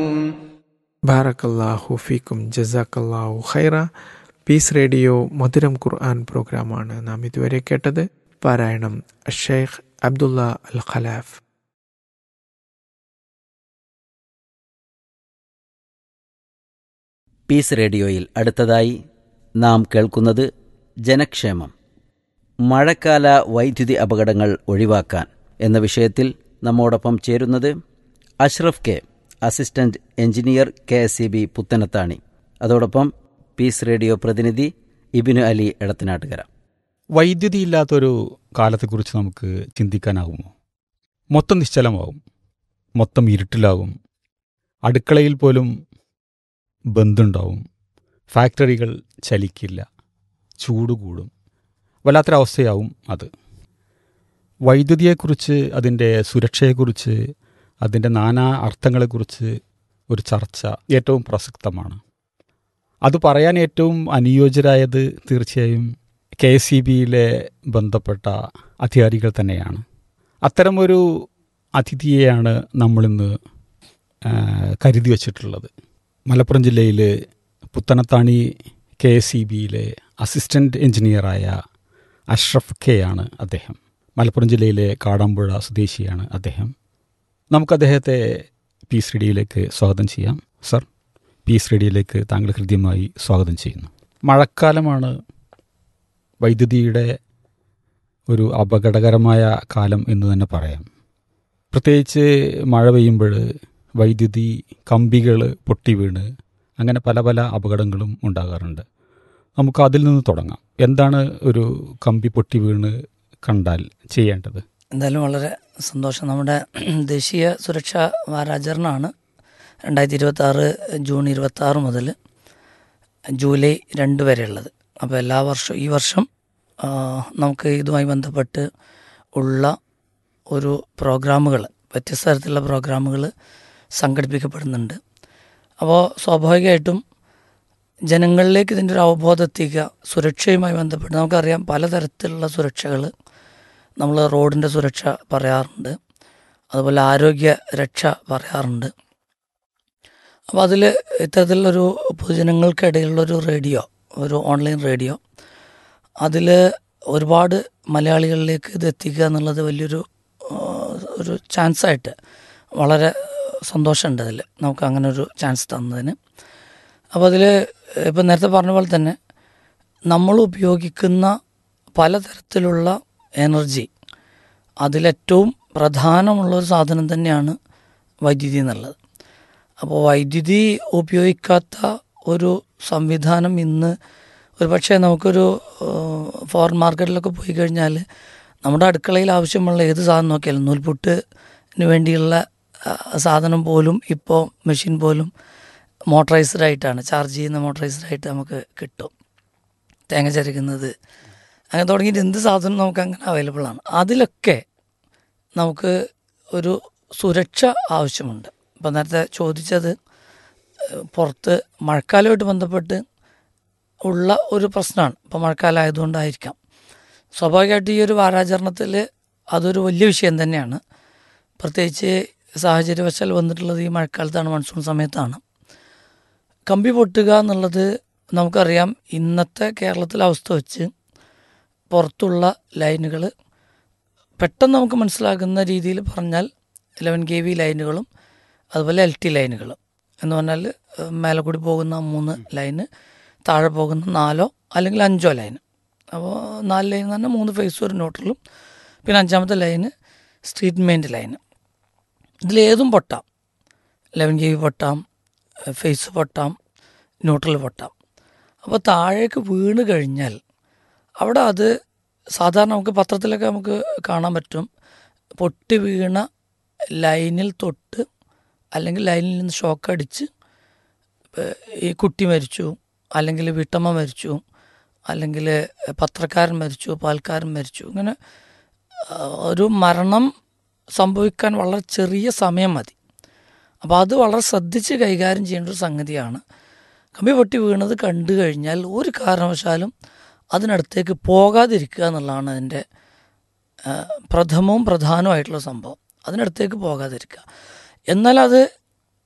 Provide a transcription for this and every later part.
ബാറക്കല്ലാഹു ഫീക്കും ജസാക്കല്ലാഹു ഖൈറ പീസ് റേഡിയോ മധുരം ഖുർആൻ പ്രോഗ്രാമാണ് നാം ഇതുവരെ കേട്ടത് പാരായണം Sheikh Abdullah Al Khalaf peace റേഡിയോയിൽ അടുത്തതായി നാം കേൾക്കുന്നത് ജനക്ഷേമം മഴക്കാല വൈദ്യുതി അപകടങ്ങൾ ഒഴിവാക്കാൻ എന്ന വിഷയത്തിൽ നമ്മോടൊപ്പം ചേരുന്നത് Ashraf K assistant engineer K S C B Puthanathani അതോടൊപ്പം പീസ് റേഡിയോ പ്രതിനിധി ഇബിനു അലി എടത്തനാട്ടുകര വൈദ്യുതി ഇല്ലാത്തൊരു കാലത്തെക്കുറിച്ച് നമുക്ക് ചിന്തിക്കാനാകുമോ മൊത്തം നിശ്ചലമാവും മൊത്തം ഇരുട്ടിലാകും അടുക്കളയിൽ പോലും ബന്ധുണ്ടാവും ഫാക്ടറികൾ ചലിക്കില്ല ചൂട് കൂടും വല്ലാത്തൊരവസ്ഥയാവും അത് വൈദ്യുതിയെക്കുറിച്ച് അതിൻ്റെ സുരക്ഷയെക്കുറിച്ച് അതിൻ്റെ നാനാ അർത്ഥങ്ങളെക്കുറിച്ച് ഒരു ചർച്ച ഏറ്റവും പ്രസക്തമാണ് അത് പറയാൻ ഏറ്റവും അനുയോജ്യരായത് തീർച്ചയായും കെ എസ് സി ബിയിലെ ബന്ധപ്പെട്ട അധികാരികൾ തന്നെയാണ് അത്തരമൊരു അതിഥിയെയാണ് നമ്മളിന്ന് ആ, കരുതി വച്ചിട്ടുള്ളത് മലപ്പുറം ജില്ലയിൽ പുത്തനത്താണി കെ എസ് സി ബിയിലെ അസിസ്റ്റൻ്റ് എഞ്ചിനീയറായ അഷ്റഫ് കെ ആണ് അദ്ദേഹം മലപ്പുറം ജില്ലയിലെ കാടാമ്പുഴ സ്വദേശിയാണ് അദ്ദേഹം നമുക്ക് അദ്ദേഹത്തെ പീസ് റേഡിയോയിലേക്ക് സ്വാഗതം ചെയ്യാം സർ പീസ് റേഡിയോയിലേക്ക് താങ്കൾ ഹൃദ്യമായി സ്വാഗതം ചെയ്യുന്നു മഴക്കാലമാണ് വൈദ്യുതിയുടെ ഒരു അപകടകരമായ കാലം എന്ന് തന്നെ പറയാം പ്രത്യേകിച്ച് മഴ പെയ്യുമ്പോൾ വൈദ്യുതി കമ്പികൾ പൊട്ടി വീണ് അങ്ങനെ പല പല അപകടങ്ങളും ഉണ്ടാകാറുണ്ട് നമുക്ക് അതിൽ നിന്ന് തുടങ്ങാം എന്താണ് ഒരു കമ്പി പൊട്ടി വീണ് കണ്ടാൽ ചെയ്യേണ്ടത് എന്തായാലും വളരെ സന്തോഷം നമ്മുടെ ദേശീയ സുരക്ഷാ വാരാചരണമാണ് രണ്ടായിരത്തി ഇരുപത്തി ആറ് ജൂൺ ഇരുപത്തി ആറ് മുതൽ ജൂലൈ രണ്ട് വരെയുള്ളത് അപ്പോൾ എല്ലാ വർഷവും ഈ വർഷം ആ, നമുക്ക് ഇതുമായി ബന്ധപ്പെട്ട് ഉള്ള ഒരു പ്രോഗ്രാമുകൾ വ്യത്യസ്ത തരത്തിലുള്ള പ്രോഗ്രാമുകൾ സംഘടിപ്പിക്കപ്പെടുന്നുണ്ട് അപ്പോൾ സ്വാഭാവികമായിട്ടും ജനങ്ങളിലേക്ക് ഇതിൻ്റെ ഒരു അവബോധം എത്തിക്കുക സുരക്ഷയുമായി ബന്ധപ്പെട്ട് നമുക്കറിയാം പലതരത്തിലുള്ള സുരക്ഷകൾ നമ്മൾ റോഡിൻ്റെ സുരക്ഷ പറയാറുണ്ട് അതുപോലെ ആരോഗ്യ രക്ഷ പറയാറുണ്ട് അപ്പോൾ അതിൽ ഇത്തരത്തിലുള്ളൊരു പൊതുജനങ്ങൾക്കിടയിലുള്ളൊരു റേഡിയോ ഒരു ഓൺലൈൻ റേഡിയോ അതിൽ ഒരുപാട് മലയാളികളിലേക്ക് ഇത് എത്തിക്കുക എന്നുള്ളത് വലിയൊരു ആ, ഒരു ചാൻസായിട്ട് വളരെ സന്തോഷമുണ്ട് അതിൽ നമുക്ക് അങ്ങനെ ഒരു ചാൻസ് തന്നതിന് അപ്പോൾ അതിൽ ഇപ്പം നേരത്തെ പറഞ്ഞ പോലെ തന്നെ നമ്മൾ ഉപയോഗിക്കുന്ന പലതരത്തിലുള്ള എനർജി അതിലേറ്റവും പ്രധാനമുള്ള ഒരു സാധനം തന്നെയാണ് വൈദ്യുതി എന്നുള്ളത് അപ്പോൾ വൈദ്യുതി ഉപയോഗിക്കാത്ത ഒരു സംവിധാനം ഇന്ന് ഒരു പക്ഷേ നമുക്കൊരു ഫോറിൻ മാർക്കറ്റിലൊക്കെ പോയി കഴിഞ്ഞാൽ നമ്മുടെ അടുക്കളയിൽ ആവശ്യമുള്ള ഏത് സാധനം നോക്കിയാലും നൂൽപുട്ടിന് വേണ്ടിയുള്ള ആ, സാധനം പോലും ഇപ്പോൾ മെഷീൻ പോലും മോട്ടറൈസ്ഡ് ആയിട്ടാണ് ചാർജ് ചെയ്യുന്ന മോട്ടറൈസ്ഡ് ആയിട്ട് നമുക്ക് കിട്ടും തേങ്ങ ചരക്കുന്നത് അങ്ങനെ തുടങ്ങിയിട്ട് എന്ത് സാധനം നമുക്ക് അങ്ങനെ അവൈലബിൾ ആണ് അതിലൊക്കെ നമുക്ക് ഒരു സുരക്ഷ ആവശ്യമുണ്ട് ഇപ്പം നേരത്തെ ചോദിച്ചത് ഏഹ്, പുറത്ത് മഴക്കാലമായിട്ട് ബന്ധപ്പെട്ട് ഉള്ള ഒരു പ്രശ്നമാണ് ഇപ്പം മഴക്കാലം ആയതുകൊണ്ടായിരിക്കാം സ്വാഭാവികമായിട്ട് ഈ ഒരു വാരാചരണത്തിൽ അതൊരു വലിയ വിഷയം തന്നെയാണ് പ്രത്യേകിച്ച് സാഹചര്യവശാൽ വന്നിട്ടുള്ളത് ഈ മഴക്കാലത്താണ് മൺസൂൺ സമയത്താണ് കമ്പി പൊട്ടുക എന്നുള്ളത് നമുക്കറിയാം ഇന്നത്തെ കേരളത്തിലെ അവസ്ഥ വെച്ച് പുറത്തുള്ള ലൈനുകൾ പെട്ടെന്ന് നമുക്ക് മനസ്സിലാകുന്ന രീതിയിൽ പറഞ്ഞാൽ ഇലവൻ കെ വി ലൈനുകളും അതുപോലെ എൽ ടി ലൈനുകളും എന്ന് പറഞ്ഞാൽ ഏഹ്, മേലെ കൂടി പോകുന്ന മൂന്ന് ലൈന് താഴെ പോകുന്ന നാലോ അല്ലെങ്കിൽ അഞ്ചോ ലൈന് അപ്പോൾ നാല് ലൈൻ എന്ന് പറഞ്ഞാൽ മൂന്ന് ഫേസ് ഒരു ന്യൂട്രലും പിന്നെ അഞ്ചാമത്തെ ലൈന് സ്ട്രീറ്റ് മെയിൻ്റെ ലൈന് ഇതിലേതും പൊട്ടാം ലെവൻ കെ വി പൊട്ടാം ഫേസ് പൊട്ടാം ന്യൂട്രൽ പൊട്ടാം അപ്പോൾ താഴേക്ക് വീണ് കഴിഞ്ഞാൽ അവിടെ അത് സാധാരണ നമുക്ക് പത്രത്തിലൊക്കെ നമുക്ക് കാണാൻ പറ്റും പൊട്ടി വീണ ലൈനിൽ തൊട്ട് അല്ലെങ്കിൽ ലൈനിൽ നിന്ന് ഷോക്ക് അടിച്ച് ഏഹ് ഈ കുട്ടി മരിച്ചു അല്ലെങ്കിൽ വീട്ടമ്മ മരിച്ചു അല്ലെങ്കിൽ പത്രക്കാരൻ മരിച്ചു പാൽക്കാരൻ മരിച്ചു ഇങ്ങനെ ആ, ഒരു മരണം സംഭവിക്കാൻ വളരെ ചെറിയ സമയം മതി അപ്പോൾ അത് വളരെ ശ്രദ്ധിച്ച് കൈകാര്യം ചെയ്യേണ്ട ഒരു സംഗതിയാണ് കമ്പി പൊട്ടി വീണത് കണ്ടു കഴിഞ്ഞാൽ ഒരു കാരണവശാലും അതിനടുത്തേക്ക് പോകാതിരിക്കുക എന്നുള്ളതാണ് അതിൻ്റെ ആ, പ്രഥമവും പ്രധാനമായിട്ടുള്ള സംഭവം അതിനടുത്തേക്ക് പോകാതിരിക്കുക എന്നാൽ അത്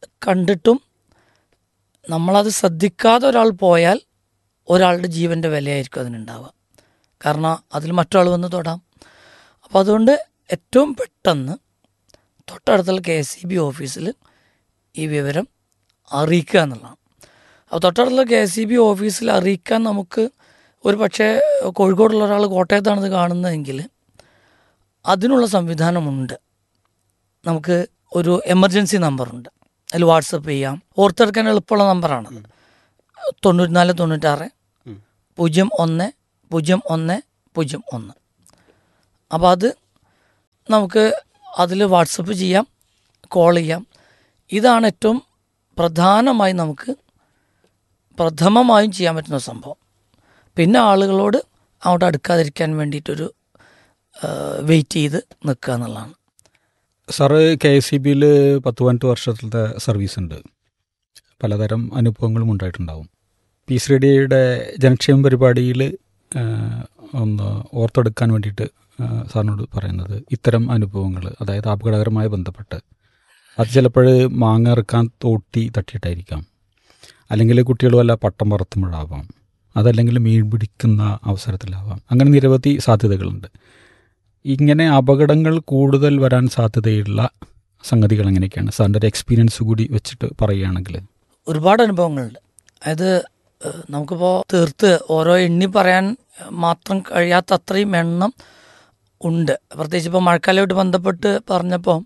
കണ്ടിട്ടും നമ്മളത് ശ്രദ്ധിക്കാതെ ഒരാൾ പോയാൽ ഒരാളുടെ ജീവൻ്റെ വിലയായിരിക്കും അതിനുണ്ടാവുക കാരണം അതിൽ മറ്റൊരാൾ വന്ന് തൊടാം അപ്പോൾ അതുകൊണ്ട് ഏറ്റവും പെട്ടെന്ന് തൊട്ടടുത്തുള്ള കെ എസ് ഇ ബി ഓഫീസിൽ ഈ വിവരം അറിയിക്കുക എന്നുള്ളതാണ് അപ്പോൾ തൊട്ടടുത്തുള്ള കെ എസ് ഇ ബി ഓഫീസിൽ അറിയിക്കാൻ നമുക്ക് ഒരു പക്ഷേ കോഴിക്കോടുള്ള ഒരാൾ കോട്ടയത്താണ് ഇത് കാണുന്നതെങ്കിൽ അതിനുള്ള സംവിധാനമുണ്ട് നമുക്ക് ഒരു എമർജൻസി നമ്പറുണ്ട് അതിൽ വാട്സപ്പ് ചെയ്യാം ഓർത്തെടുക്കാൻ എളുപ്പമുള്ള നമ്പറാണ് തൊണ്ണൂറ്റിനാല് തൊണ്ണൂറ്റാറ് പൂജ്യം ഒന്ന് പൂജ്യം ഒന്ന് പൂജ്യം ഒന്ന് അപ്പോൾ അത് നമുക്ക് അതിൽ വാട്സപ്പ് ചെയ്യാം കോൾ ചെയ്യാം ഇതാണ് ഏറ്റവും പ്രധാനമായി നമുക്ക് പ്രഥമമായും ചെയ്യാൻ പറ്റുന്ന സംഭവം പിന്നെ ആളുകളോട് അങ്ങോട്ട് അടുക്കാതിരിക്കാൻ വേണ്ടിയിട്ടൊരു വെയിറ്റ് ചെയ്ത് നിൽക്കുക എന്നുള്ളതാണ് സാറ് കെ എസ് സി ബിയിൽ പത്ത് പതിനെട്ട് വർഷത്തെ സർവീസ് ഉണ്ട് പലതരം അനുഭവങ്ങളും ഉണ്ടായിട്ടുണ്ടാവും പീസ് റേഡിയോയുടെ ജനക്ഷേമ പരിപാടിയിൽ ഒന്ന് ഓർത്തെടുക്കാൻ വേണ്ടിയിട്ട് ആ, സാറിനോട് പറയുന്നത് ഇത്തരം അനുഭവങ്ങൾ അതായത് അപകടകരമായി ബന്ധപ്പെട്ട് അത് ചിലപ്പോൾ മാങ്ങ ഇറക്കാൻ തോട്ടി തട്ടിയിട്ടായിരിക്കാം അല്ലെങ്കിൽ കുട്ടികൾ വല്ല പട്ടം പറത്തുമ്പോഴാവാം അതല്ലെങ്കിൽ മീൻ പിടിക്കുന്ന അവസരത്തിലാവാം അങ്ങനെ നിരവധി സാധ്യതകളുണ്ട് ഇങ്ങനെ അപകടങ്ങൾ കൂടുതൽ വരാൻ സാധ്യതയുള്ള സംഗതികൾ എങ്ങനെയൊക്കെയാണ് സാറിൻ്റെ ഒരു എക്സ്പീരിയൻസ് കൂടി വെച്ചിട്ട് പറയുകയാണെങ്കിൽ ഒരുപാട് അനുഭവങ്ങളുണ്ട് അതായത് ഏഹ്, നമുക്കിപ്പോൾ തീർത്ത് ഓരോ എണ്ണി പറയാൻ മാത്രം കഴിയാത്ത അത്രയും എണ്ണം ഉണ്ട് പ്രത്യേകിച്ച് ഇപ്പോൾ മഴക്കാലമായിട്ട് ബന്ധപ്പെട്ട് പറഞ്ഞപ്പോൾ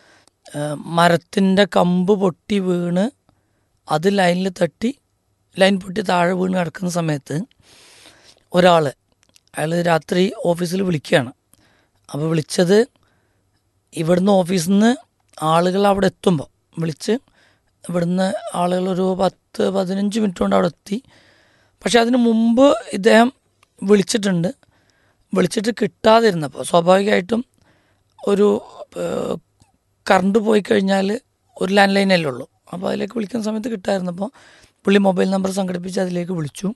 മരത്തിൻ്റെ കമ്പ് പൊട്ടി വീണ് അത് ലൈനിൽ തട്ടി ലൈൻ പൊട്ടി താഴെ വീണ് കിടക്കുന്ന സമയത്ത് ഒരാൾ അയാൾ രാത്രി ഓഫീസിൽ വിളിക്കുകയാണ് അപ്പോൾ വിളിച്ചത് ഇവിടുന്ന് ഓഫീസിൽ നിന്ന് ആളുകൾ അവിടെ എത്തുമ്പോൾ വിളിച്ച് ഇവിടുന്ന് ആളുകൾ ഒരു പത്ത് പതിനഞ്ച് മിനിറ്റ് കൊണ്ട് അവിടെ എത്തി പക്ഷെ അതിന് മുമ്പ് ഇദ്ദേഹം വിളിച്ചിട്ടുണ്ട് വിളിച്ചിട്ട് കിട്ടാതിരുന്നപ്പോൾ സ്വാഭാവികമായിട്ടും ഒരു ഏഹ്, കറണ്ട് പോയി കഴിഞ്ഞാൽ ഒരു ലാൻഡ് ലൈനല്ലേ ഉള്ളൂ അപ്പോൾ അതിലേക്ക് വിളിക്കുന്ന സമയത്ത് കിട്ടാതിരുന്നപ്പോൾ പുള്ളി മൊബൈൽ നമ്പർ സംഘടിപ്പിച്ച് അതിലേക്ക് വിളിച്ചു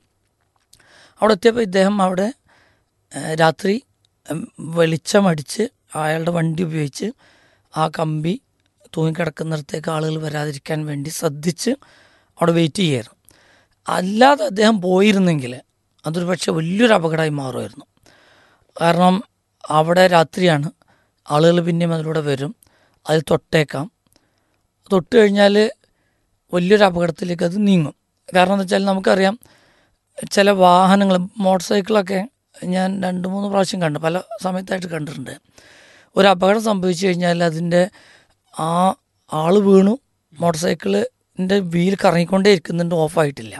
അവിടെ എത്തിയപ്പോൾ ഇദ്ദേഹം അവിടെ ഏഹ്, രാത്രി ഉം, വെളിച്ചമടിച്ച് അയാളുടെ വണ്ടി ഉപയോഗിച്ച് ആ കമ്പി തൂങ്ങിക്കിടക്കുന്നിടത്തേക്ക് ആളുകൾ വരാതിരിക്കാൻ വേണ്ടി ശ്രദ്ധിച്ച് അവിടെ വെയിറ്റ് ചെയ്യായിരുന്നു അല്ലാതെ അദ്ദേഹം പോയിരുന്നെങ്കിൽ അതൊരു പക്ഷേ വലിയൊരു അപകടമായി മാറുമായിരുന്നു കാരണം അവിടെ രാത്രിയാണ് ആളുകൾ പിന്നെയും അതിലൂടെ വരും അതിൽ തൊട്ടേക്കാം തൊട്ട് കഴിഞ്ഞാൽ വലിയൊരു അപകടത്തിലേക്ക് അത് നീങ്ങും കാരണം എന്താ വെച്ചാൽ നമുക്കറിയാം ചില വാഹനങ്ങൾ മോട്ടോർ സൈക്കിളൊക്കെ ഞാൻ രണ്ട് മൂന്ന് പ്രാവശ്യം കണ്ടു പല സമയത്തായിട്ട് കണ്ടിട്ടുണ്ട് ഒരു അപകടം സംഭവിച്ചു കഴിഞ്ഞാൽ അതിൻ്റെ ആ ആൾ വീണു മോട്ടോർ സൈക്കിളിൻ്റെ വീൽ കറങ്ങിക്കൊണ്ടേ ഇരിക്കുന്നുണ്ട് ഓഫായിട്ടില്ല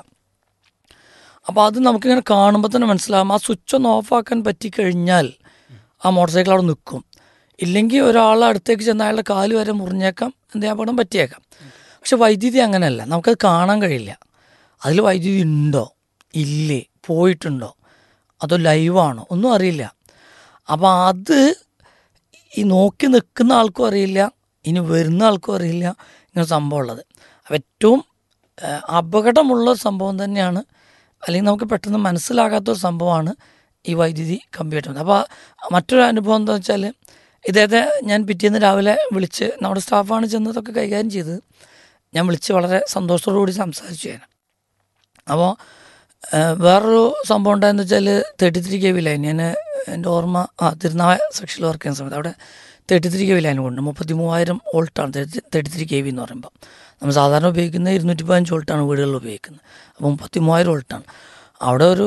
അപ്പോൾ അത് നമുക്കിങ്ങനെ കാണുമ്പോൾ തന്നെ മനസ്സിലാകും ആ സ്വിച്ച് ഒന്ന് ഓഫാക്കാൻ പറ്റിക്കഴിഞ്ഞാൽ ആ മോട്ടോർ സൈക്കിൾ അവിടെ നിൽക്കും ഇല്ലെങ്കിൽ ഒരാൾ അടുത്തേക്ക് ചെന്ന് അയാളുടെ കാല് വരെ മുറിഞ്ഞേക്കാം എന്തെങ്കിലും അപകടം പറ്റിയേക്കാം പക്ഷെ വൈദ്യുതി അങ്ങനെയല്ല നമുക്കത് കാണാൻ കഴിയില്ല അതിൽ വൈദ്യുതി ഉണ്ടോ ഇല്ലേ പോയിട്ടുണ്ടോ അതോ ലൈവാണോ ഒന്നും അറിയില്ല അപ്പോൾ അത് ഈ നോക്കി നിൽക്കുന്ന ആൾക്കും അറിയില്ല ഇനി വരുന്ന ആൾക്കും അറിയില്ല ഇങ്ങനെ സംഭവം ഉള്ളത് അപ്പോൾ ഏറ്റവും ഏഹ്, അപകടമുള്ള ഒരു സംഭവം തന്നെയാണ് അല്ലെങ്കിൽ നമുക്ക് പെട്ടെന്ന് മനസ്സിലാകാത്തൊരു സംഭവമാണ് ഈ വൈദ്യുതി കമ്പ്യൂട്ടർ അപ്പോൾ മറ്റൊരു അനുഭവം എന്താ വെച്ചാൽ ഇദ്ദേഹത്തെ ഞാൻ പിറ്റേന്ന് രാവിലെ വിളിച്ച് നമ്മുടെ സ്റ്റാഫാണ് ചെന്നതൊക്കെ കൈകാര്യം ചെയ്തത് ഞാൻ വിളിച്ച് വളരെ സന്തോഷത്തോടു കൂടി സംസാരിച്ചു ഞാൻ അപ്പോൾ വേറൊരു സംഭവം ഉണ്ടായെന്ന് വെച്ചാൽ thirty three K V line ഞാൻ എൻ്റെ ഓർമ്മ ആ തിരുനാവായ സെക്ഷനിൽ വർക്ക് ചെയ്യുന്ന സമയത്ത് അവിടെ thirty three K V line കൊണ്ട് മുപ്പത്തി മൂവായിരം വോൾട്ടാണ് തേർട്ടി ത്രീ കെ വി എന്ന് പറയുമ്പോൾ നമ്മൾ സാധാരണ ഉപയോഗിക്കുന്ന ഇരുന്നൂറ്റി പതിനഞ്ച് വോൾട്ടാണ് വീടുകളിൽ ഉപയോഗിക്കുന്നത് അപ്പോൾ മുപ്പത്തി മൂവായിരം വോൾട്ടാണ് അവിടെ ഒരു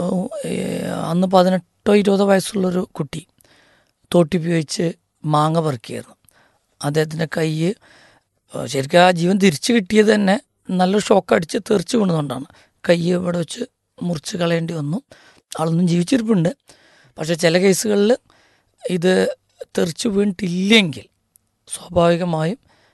ഏഹ്, അന്ന് പതിനെട്ടോ ഇരുപതോ വയസ്സുള്ളൊരു കുട്ടി തോട്ടി ഉപയോഗിച്ച് മാങ്ങ പറിക്കുകയായിരുന്നു അദ്ദേഹത്തിൻ്റെ കൈ ഏഹ്, ശരിക്കും ആ ജീവൻ തിരിച്ചു കിട്ടിയത് തന്നെ നല്ലൊരു ഷോക്ക് അടിച്ച് തെറിച്ച് വീണതുകൊണ്ടാണ് കൈ ഇവിടെ വെച്ച് മുറിച്ച് കളയേണ്ടി വന്നു ആളൊന്നും ജീവിച്ചിരിപ്പുണ്ട് പക്ഷേ ചില കേസുകളിൽ ഇത് തെറിച്ച് വീണിട്ടില്ലെങ്കിൽ സ്വാഭാവികമായും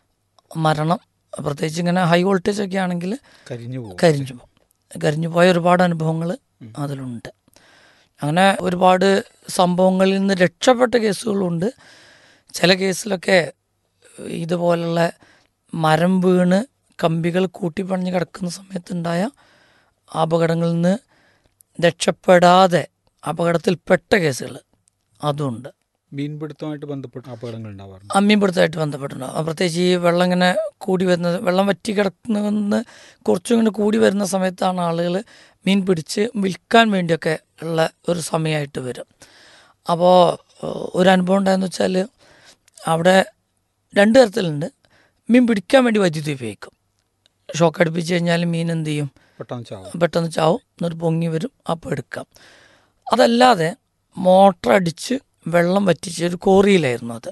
മരണം പ്രത്യേകിച്ച് ഇങ്ങനെ ഹൈ വോൾട്ടേജ് ഒക്കെ ആണെങ്കിൽ കരിഞ്ഞു പോകും കരിഞ്ഞു പോകും കരിഞ്ഞു പോയ ഒരുപാട് അനുഭവങ്ങൾ അതിലുണ്ട് അങ്ങനെ ഒരുപാട് സംഭവങ്ങളിൽ നിന്ന് രക്ഷപ്പെട്ട കേസുകളുണ്ട് ചില കേസിലൊക്കെ ഇതുപോലുള്ള മരം വീണ് കമ്പികൾ കൂട്ടിപ്പണിഞ്ഞ് കിടക്കുന്ന സമയത്തുണ്ടായ അപകടങ്ങളിൽ നിന്ന് രക്ഷപ്പെടാതെ അപകടത്തിൽപ്പെട്ട കേസുകൾ അതുണ്ട് മീൻപിടുത്തവുമായിട്ട് ബന്ധപ്പെട്ട അപകടങ്ങൾ ഉണ്ടാവാറുണ്ട് അമ്മീൻപിടുത്തമായിട്ട് ബന്ധപ്പെട്ടുണ്ടാവും ആ, പ്രത്യേകിച്ച് ഈ വെള്ളം ഇങ്ങനെ കൂടി വരുന്നത് വെള്ളം വറ്റി കിടക്കുന്ന കുറച്ചും ഇങ്ങനെ കൂടി വരുന്ന സമയത്താണ് ആളുകൾ മീൻ പിടിച്ച് വിൽക്കാൻ വേണ്ടിയൊക്കെ ഉള്ള ഒരു സമയമായിട്ട് വരും അപ്പോൾ ഒരു അനുഭവം ഉണ്ടായെന്ന് വെച്ചാൽ അവിടെ രണ്ട് തരത്തിലുണ്ട് മീൻ പിടിക്കാൻ വേണ്ടി വൈദ്യുതി ഉപയോഗിക്കും ഷോക്ക് അടുപ്പിച്ച് കഴിഞ്ഞാൽ മീൻ എന്ത് ചെയ്യും പെട്ടെന്ന് ചാവും പെട്ടെന്ന് ചാവും എന്നിട്ട് പൊങ്ങി വരും അപ്പോൾ എടുക്കാം അതല്ലാതെ മോട്ടർ അടിച്ച് വെള്ളം വറ്റിച്ച് ഒരു കോറിയിലായിരുന്നു അത്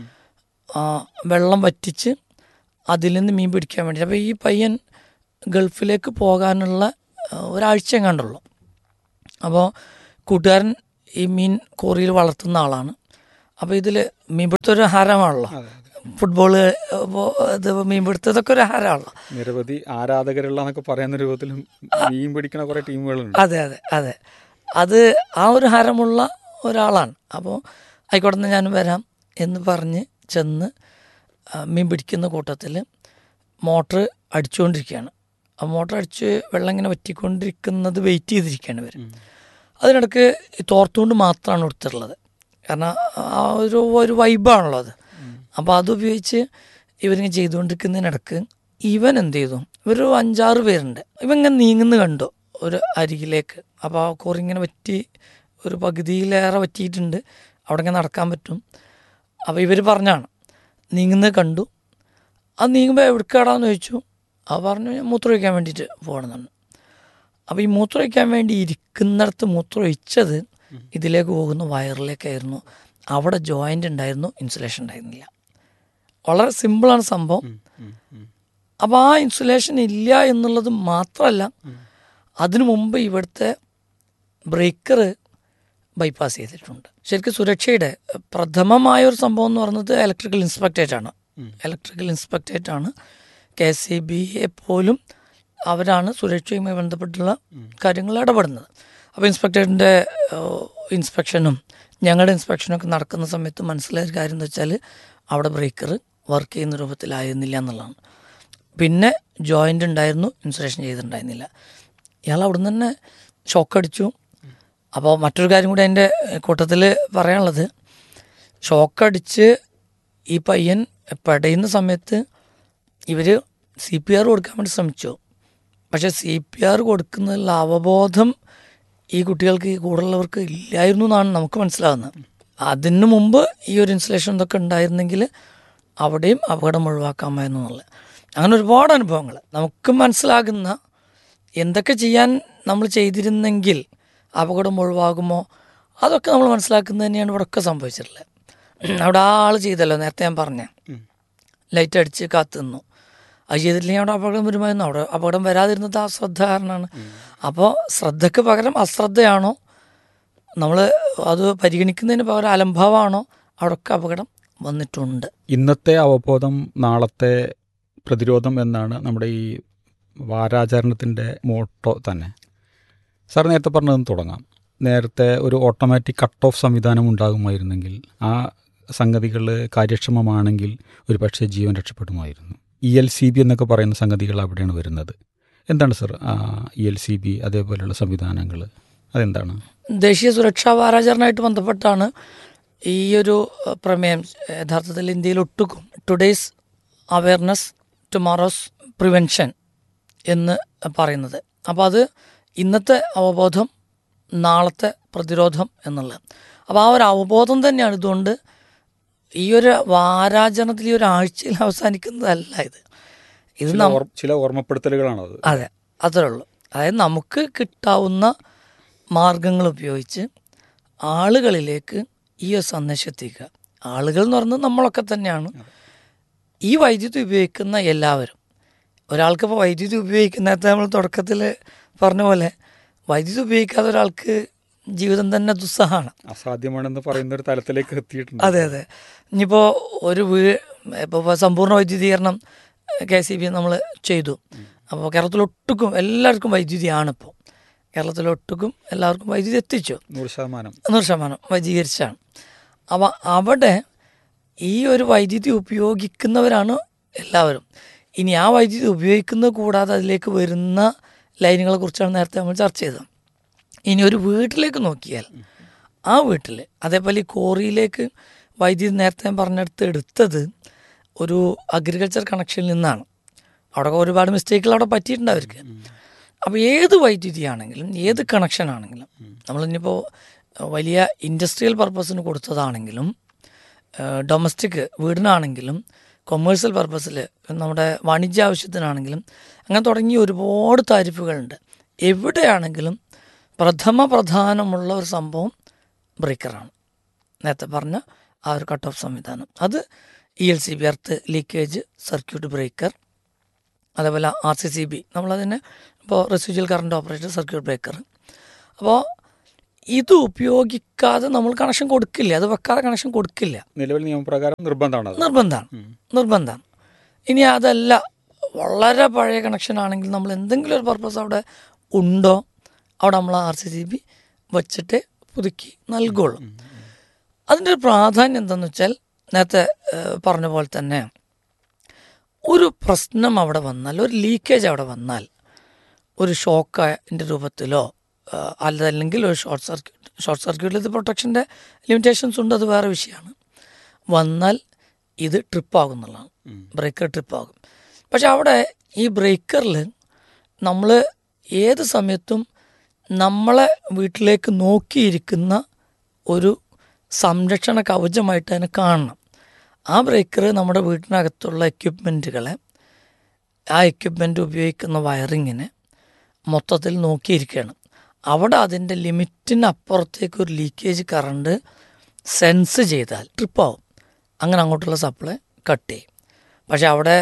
ആ, വെള്ളം വറ്റിച്ച് അതിൽ നിന്ന് മീൻ പിടിക്കാൻ വേണ്ടി അപ്പോൾ ഈ പയ്യൻ ഗൾഫിലേക്ക് പോകാനുള്ള ആ, ഒരാഴ്ച എങ്ങാണ്ടുള്ളൂ അപ്പോൾ കൂട്ടുകാരൻ ഈ മീൻ കോറിയിൽ വളർത്തുന്ന ആളാണ് അപ്പോൾ ഇതിൽ മീൻപിടുത്തം ഒരു ഹരമാണല്ലോ ഫുട്ബോള് ഇപ്പോൾ ഇത് മീൻപിടുത്തതൊക്കെ ഒരു ഹരമാണല്ലോ നിരവധി ആരാധകരുള്ള എന്നൊക്കെ പറയുന്ന രൂപത്തിൽ മീൻ പിടിക്കുന്ന കുറെ ടീമുകളുണ്ട് അതെ അതെ അതെ അത് ആ ഒരു ഹരമുള്ള ഒരാളാണ് അപ്പോൾ ആയിക്കോട്ടെ എന്നാ ഞാനും വരാം എന്ന് പറഞ്ഞ് ചെന്ന് ആ, മീൻ പിടിക്കുന്ന കൂട്ടത്തിൽ മോട്ടർ അടിച്ചുകൊണ്ടിരിക്കുകയാണ് ആ മോട്ടർ അടിച്ച് വെള്ളം ഇങ്ങനെ വറ്റിക്കൊണ്ടിരിക്കുന്നത് വെയിറ്റ് ചെയ്തിരിക്കുകയാണ് ഇവർ അതിനിടക്ക് ഈ തോർത്തുകൊണ്ട് മാത്രമാണ് കൊടുത്തിട്ടുള്ളത് കാരണം ആ ഒരു ഒരു വൈബാണല്ലോ അത് അപ്പോൾ അത് ഉപയോഗിച്ച് ഇവരിങ്ങനെ ചെയ്തുകൊണ്ടിരിക്കുന്നതിനിടക്ക് ഇവൻ എന്ത് ചെയ്തു ഇവരൊരു അഞ്ചാറ് പേരുണ്ട് ഇവൻ ഇങ്ങനെ നീങ്ങുന്ന കണ്ടു ഒരു അരികിലേക്ക് അപ്പോൾ ആ കോറി ഇങ്ങനെ വറ്റി ഒരു പകുതിയിലേറെ വറ്റിയിട്ടുണ്ട് അവിടെ ഇങ്ങനെ നടക്കാൻ പറ്റും അപ്പോൾ ഇവർ പറഞ്ഞാണ് നീങ്ങുന്നത് കണ്ടു അത് നീങ്ങുമ്പോൾ എവിടേക്കാടാന്ന് ചോദിച്ചു അത് പറഞ്ഞു "ഞാൻ മൂത്രമൊഴിക്കാൻ വേണ്ടിയിട്ട് പോകണമെന്നാണ് അപ്പോൾ ഈ മൂത്രമൊഴിക്കാൻ വേണ്ടി ഇരിക്കുന്നിടത്ത് മൂത്രമൊഴിച്ചത് ഇതിലേക്ക് പോകുന്ന വയറിലേക്കായിരുന്നു അവിടെ ജോയിൻ്റ് ഉണ്ടായിരുന്നു ഇൻസുലേഷൻ ഉണ്ടായിരുന്നില്ല വളരെ സിമ്പിളാണ് സംഭവം അപ്പോൾ ആ ഇൻസുലേഷൻ ഇല്ല എന്നുള്ളത് മാത്രമല്ല അതിനു മുമ്പ് ഇവിടുത്തെ ബ്രേക്കർ ബൈപ്പാസ് ചെയ്തിട്ടുണ്ട് ശരിക്കും സുരക്ഷയുടെ പ്രഥമമായ ഒരു സംഭവം എന്ന് പറയുന്നത് ഇലക്ട്രിക്കൽ ഇൻസ്പെക്ടറേറ്റ് ആണ് ഇലക്ട്രിക്കൽ ഇൻസ്പെക്ടറേറ്റ് ആണ് കെ സി ബിയെ പോലും അവരാണ് സുരക്ഷയുമായി ബന്ധപ്പെട്ടുള്ള കാര്യങ്ങൾ ഇടപെടുന്നത് അപ്പോൾ ഇൻസ്പെക്ടറിൻ്റെ ഇൻസ്പെക്ഷനും ഞങ്ങളുടെ ഇൻസ്പെക്ഷനും ഒക്കെ നടക്കുന്ന സമയത്ത് മനസ്സിലായ ഒരു കാര്യം എന്ന് വെച്ചാൽ അവിടെ ബ്രേക്കർ വർക്ക് ചെയ്യുന്ന രൂപത്തിലായിരുന്നില്ല എന്നുള്ളതാണ് പിന്നെ ജോയിൻ്റ് ഉണ്ടായിരുന്നു ഇൻസുലേഷൻ ചെയ്തിട്ടുണ്ടായിരുന്നില്ല ഇയാൾ അവിടെ നിന്ന് തന്നെ ഷോക്ക് അടിച്ചു അപ്പോൾ മറ്റൊരു കാര്യം കൂടി അതിൻ്റെ കൂട്ടത്തിൽ പറയാനുള്ളത് ഷോക്ക് അടിച്ച് ഈ പയ്യൻ പെടയുന്ന സമയത്ത് ഇവർ സി പി ആർ കൊടുക്കാൻ വേണ്ടി ശ്രമിച്ചു പക്ഷേ സി പി ആർ കൊടുക്കുന്നതിലുള്ള അവബോധം ഈ കുട്ടികൾക്ക് ഈ കൂടുതലുള്ളവർക്ക് ഇല്ലായിരുന്നു എന്നാണ് നമുക്ക് മനസ്സിലാകുന്നത് അതിന് മുമ്പ് ഈ ഒരു ഇൻസുലേഷൻ ഇതൊക്കെ ഉണ്ടായിരുന്നെങ്കിൽ അവിടെയും അപകടം ഒഴിവാക്കാമായിരുന്നു എന്നുള്ളത് അങ്ങനെ ഒരുപാട് അനുഭവങ്ങൾ നമുക്ക് മനസ്സിലാകുന്ന എന്തൊക്കെ ചെയ്യാൻ നമ്മൾ ചെയ്തിരുന്നെങ്കിൽ അപകടം ഒഴിവാകുമോ അതൊക്കെ നമ്മൾ മനസ്സിലാക്കുന്നത് തന്നെയാണ് ഇവിടെ ഒക്കെ സംഭവിച്ചിട്ടുള്ളത് അവിടെ ആ ആൾ ചെയ്തല്ലോ നേരത്തെ ഞാൻ പറഞ്ഞ ലൈറ്റ് അടിച്ച് കാത്തു നിന്നു അത് ചെയ്തിട്ടില്ലെങ്കിൽ അവിടെ അപകടം വരുമായിരുന്നു അവിടെ അപകടം വരാതിരുന്നത് ആ ശ്രദ്ധ കാരണമാണ് അപ്പോൾ ശ്രദ്ധയ്ക്ക് പകരം അശ്രദ്ധയാണോ നമ്മൾ അത് പരിഗണിക്കുന്നതിന് പകരം അലംഭാവമാണോ അവിടെയൊക്കെ അപകടം വന്നിട്ടുണ്ട് ഇന്നത്തെ അവബോധം നാളത്തെ പ്രതിരോധം എന്നാണ് നമ്മുടെ ഈ വാരാചരണത്തിൻ്റെ മോട്ടോ തന്നെ സാർ നേരത്തെ പറഞ്ഞതെന്ന് തുടങ്ങാം നേരത്തെ ഒരു ഓട്ടോമാറ്റിക് കട്ട് ഓഫ് സംവിധാനം ഉണ്ടാകുമായിരുന്നെങ്കിൽ ആ സംഗതികൾ കാര്യക്ഷമമാണെങ്കിൽ ഒരു പക്ഷേ ജീവൻ രക്ഷപ്പെടുമായിരുന്നു ഇ എൽ സി ബി എന്നൊക്കെ പറയുന്ന സംഗതികൾ അവിടെയാണ് വരുന്നത് എന്താണ് sir E L C B അതേപോലെയുള്ള സംവിധാനങ്ങൾ അതെന്താണ് ദേശീയ സുരക്ഷാ വാരാചരണമായിട്ട് ബന്ധപ്പെട്ടാണ് ഈ ഒരു അഹ്, പ്രമേയം യഥാർത്ഥത്തിൽ ഇന്ത്യയിൽ ഒട്ടുക്കും ടുഡേയ്സ് അവയർനെസ് ടുമോറോസ് പ്രിവെൻഷൻ എന്ന് പറയുന്നത് അപ്പോൾ അത് ഇന്നത്തെ അവബോധം നാളത്തെ പ്രതിരോധം എന്നുള്ളത് അപ്പോൾ ആ ഒരു അവബോധം തന്നെയാണ് ഇതുകൊണ്ട് ഈ ഒരു വാരാചരണത്തിൽ ഈ ഒരു ആഴ്ചയിൽ അവസാനിക്കുന്നതല്ല ഇത് ഇത് ചില നം ഓർ- ചില ഓർമ്മപ്പെടുത്തലുകളാണത് അതെ അത്രേ ഉള്ളൂ അതായത് നമുക്ക് കിട്ടാവുന്ന മാർഗങ്ങൾ ഉപയോഗിച്ച് ആളുകളിലേക്ക് ഈ ഒരു സന്ദേശം എത്തിക്കുക ആളുകൾ എന്ന് പറയുന്നത് നമ്മളൊക്കെ തന്നെയാണ് ഈ വൈദ്യുതി ഉപയോഗിക്കുന്ന എല്ലാവരും ഒരാൾക്ക് ഇപ്പോൾ വൈദ്യുതി ഉപയോഗിക്കുന്ന നേരത്തെ നമ്മൾ തുടക്കത്തിൽ പറഞ്ഞ പോലെ വൈദ്യുതി ഉപയോഗിക്കാത്ത ഒരാൾക്ക് ജീവിതം തന്നെ ദുസ്സഹമാണ് അസാധ്യമാണെന്ന് പറയുന്ന ഒരു തലത്തിലേക്ക് എത്തിയിട്ടുണ്ട് അതെ അതെ ഇനിയിപ്പോൾ ഒരു വീ ഇപ്പോൾ സമ്പൂർണ്ണ വൈദ്യുതീകരണം കെ സി ബി നമ്മൾ ചെയ്തു അപ്പോൾ കേരളത്തിലൊട്ടുക്കും എല്ലാവർക്കും വൈദ്യുതിയാണ് ഇപ്പോൾ കേരളത്തിലൊട്ടുക്കും എല്ലാവർക്കും വൈദ്യുതി എത്തിച്ചു നൂറ് ശതമാനം നൂറ് ശതമാനം വൈദ്യുതീകരിച്ചാണ് അപ്പോൾ അവിടെ ഈ ഒരു വൈദ്യുതി ഉപയോഗിക്കുന്നവരാണ് എല്ലാവരും ഇനി ആ വൈദ്യുതി ഉപയോഗിക്കുന്നത് കൂടാതെ അതിലേക്ക് വരുന്ന ലൈനുകളെ കുറിച്ചാണ് നേരത്തെ നമ്മൾ ചർച്ച ചെയ്തത് ഇനി ഒരു വീട്ടിലേക്ക് നോക്കിയാൽ ആ വീട്ടിൽ അതേപോലെ ഈ കോറിയിലേക്ക് വൈദ്യുതി നേരത്തെ ഞാൻ പറഞ്ഞെടുത്ത് എടുത്തത് ഒരു അഗ്രികൾച്ചർ കണക്ഷനിൽ നിന്നാണ് അവിടെ ഒരുപാട് മിസ്റ്റേക്കുകൾ അവിടെ പറ്റിയിട്ടുണ്ട് അവർക്ക് അപ്പോൾ ഏത് വൈദ്യുതി ആണെങ്കിലും ഏത് കണക്ഷൻ ആണെങ്കിലും നമ്മളിനിപ്പോൾ വലിയ ഇൻഡസ്ട്രിയൽ പർപ്പസിന് കൊടുത്തതാണെങ്കിലും ഡൊമസ്റ്റിക് വീടിനാണെങ്കിലും കൊമേഴ്സ്യൽ പർപ്പസിൽ നമ്മുടെ വാണിജ്യ ആവശ്യത്തിനാണെങ്കിലും അങ്ങനെ തുടങ്ങി ഒരുപാട് താരിഫുകളുണ്ട് എവിടെയാണെങ്കിലും പ്രഥമ പ്രധാനമുള്ള ഒരു സംഭവം ബ്രേക്കറാണ് നേരത്തെ പറഞ്ഞ ആ ഒരു കട്ട് ഓഫ് സംവിധാനം അത് E L C B earth leakage circuit breaker അതേപോലെ ആർ സി സി ബി നമ്മളതിനെ ഇപ്പോൾ residual current operator circuit breaker അപ്പോൾ ഇത് ഉപയോഗിക്കാതെ നമ്മൾ കണക്ഷൻ കൊടുക്കില്ല അത് വെക്കാതെ കണക്ഷൻ കൊടുക്കില്ല നിലവിൽ നിയമപ്രകാരം നിർബന്ധമാണ് അത് നിർബന്ധമാണ് നിർബന്ധമാണ് ഇനി അതല്ല വളരെ പഴയ കണക്ഷൻ ആണെങ്കിൽ നമ്മൾ എന്തെങ്കിലും ഒരു പർപ്പസ് അവിടെ ഉണ്ടോ അവിടെ നമ്മൾ ആർ സി സി ബി വച്ചിട്ട് പുതുക്കി നൽകുള്ളൂ അതിൻ്റെ ഒരു പ്രാധാന്യം എന്താണെന്ന് വെച്ചാൽ നേരത്തെ ഏഹ്, പറഞ്ഞ പോലെ തന്നെ ഒരു പ്രശ്നം അവിടെ വന്നാൽ ഒരു ലീക്കേജ് അവിടെ വന്നാൽ ഒരു ഷോക്കിൻ്റെ രൂപത്തിലോ ആ, അതല്ലെങ്കിൽ ഒരു ഷോർട്ട് സർക്യൂട്ട് ഷോർട്ട് സർക്യൂട്ടിൽ ഇത് പ്രൊട്ടക്ഷൻ്റെ ലിമിറ്റേഷൻസ് ഉണ്ട് അത് വേറെ വിഷയമാണ് വന്നാൽ ഇത് ട്രിപ്പാകും എന്നുള്ളതാണ് ബ്രേക്കർ ട്രിപ്പാകും പക്ഷെ അവിടെ ഈ ബ്രേക്കറിൽ നമ്മൾ ഏത് സമയത്തും നമ്മളെ വീട്ടിലേക്ക് നോക്കിയിരിക്കുന്ന ഒരു സംരക്ഷണ കവചമായിട്ട് അതിനെ കാണണം ആ ബ്രേക്കർ നമ്മുടെ വീട്ടിനകത്തുള്ള എക്യുപ്മെൻറ്റുകളെ ആ എക്യുപ്മെൻ്റ് ഉപയോഗിക്കുന്ന വയറിങ്ങിനെ മൊത്തത്തിൽ നോക്കിയിരിക്കുകയാണ് അവിടെ അതിൻ്റെ ലിമിറ്റിനപ്പുറത്തേക്ക് ഒരു ലീക്കേജ് കറണ്ട് സെൻസ് ചെയ്താൽ ട്രിപ്പാവും അങ്ങനെ അങ്ങോട്ടുള്ള സപ്ലൈ കട്ട് ചെയ്യും പക്ഷെ അവിടെ